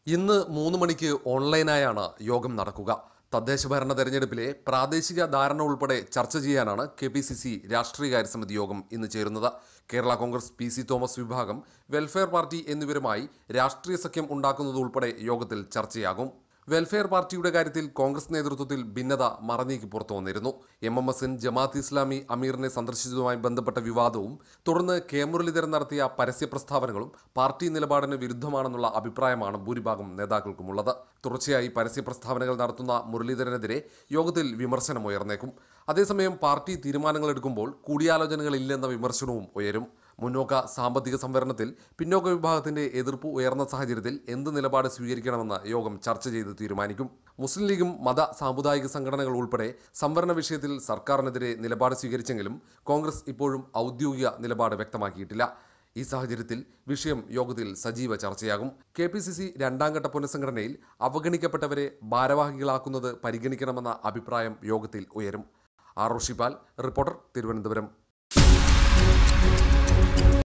ഇന്ന് മൂന്ന് മണിക്ക് ഓൺലൈനായാണ് യോഗം നടക്കുക തദ്ദേശ ഭരണ തെരഞ്ഞെടുപ്പിലെ പ്രാദേശിക ധാരണ ഉൾപ്പെടെ ചർച്ച ചെയ്യാനാണ് കെ പി സി സി രാഷ്ട്രീയകാര്യ സമിതി യോഗം ഇന്ന് ചേരുന്നത് കേരള കോൺഗ്രസ് പി സി തോമസ് വിഭാഗം വെൽഫെയർ പാർട്ടി എന്നിവരുമായി രാഷ്ട്രീയ സഖ്യം ഉണ്ടാക്കുന്നത് ഉൾപ്പെടെ യോഗത്തിൽ ചർച്ചയാകും വെൽഫെയർ പാർട്ടിയുടെ കാര്യത്തിൽ കോൺഗ്രസ് നേതൃത്വത്തിൽ ഭിന്നത മറനീക്കി പുറത്തു വന്നിരുന്നു എം എം എസിൻ ജമാഅത്ത് ഇസ്ലാമി അമീറിനെ സന്ദർശിച്ചതുമായി ബന്ധപ്പെട്ട വിവാദവും തുടർന്ന് കെ മുരളീധരൻ നടത്തിയ പരസ്യ പ്രസ്താവനകളും പാർട്ടി നിലപാടിന് വിരുദ്ധമാണെന്നുള്ള അഭിപ്രായമാണ് ഭൂരിഭാഗം നേതാക്കൾക്കുമുള്ളത് തുടർച്ചയായി പരസ്യ പ്രസ്താവനകൾ നടത്തുന്ന മുരളീധരനെതിരെ യോഗത്തിൽ വിമർശനമുയർന്നേക്കും അതേസമയം പാർട്ടി തീരുമാനങ്ങൾ എടുക്കുമ്പോൾ കൂടിയാലോചനകളില്ലെന്ന വിമർശനവും ഉയരും മുന്നോക്ക സാമ്പത്തിക സംവരണത്തിൽ പിന്നോക്ക വിഭാഗത്തിന്റെ എതിർപ്പ് ഉയർന്ന സാഹചര്യത്തിൽ എന്ത് നിലപാട് സ്വീകരിക്കണമെന്ന് യോഗം ചർച്ച ചെയ്ത് തീരുമാനിക്കും മുസ്ലിം ലീഗും മത സാമുദായിക സംഘടനകൾ ഉൾപ്പെടെ സംവരണ വിഷയത്തിൽ സർക്കാരിനെതിരെ നിലപാട് സ്വീകരിച്ചെങ്കിലും കോൺഗ്രസ് ഇപ്പോഴും ഔദ്യോഗിക നിലപാട് വ്യക്തമാക്കിയിട്ടില്ല ഈ സാഹചര്യത്തിൽ വിഷയം യോഗത്തിൽ സജീവ ചർച്ചയാകും കെ പി സി സി രണ്ടാം ഘട്ട പുനഃസംഘടനയിൽ അവഗണിക്കപ്പെട്ടവരെ ഭാരവാഹികളാക്കുന്നത് പരിഗണിക്കണമെന്ന അഭിപ്രായം യോഗത്തിൽ ഉയരും ആർ ഷിപാൽ റിപ്പോർട്ടർ തിരുവനന്തപുരം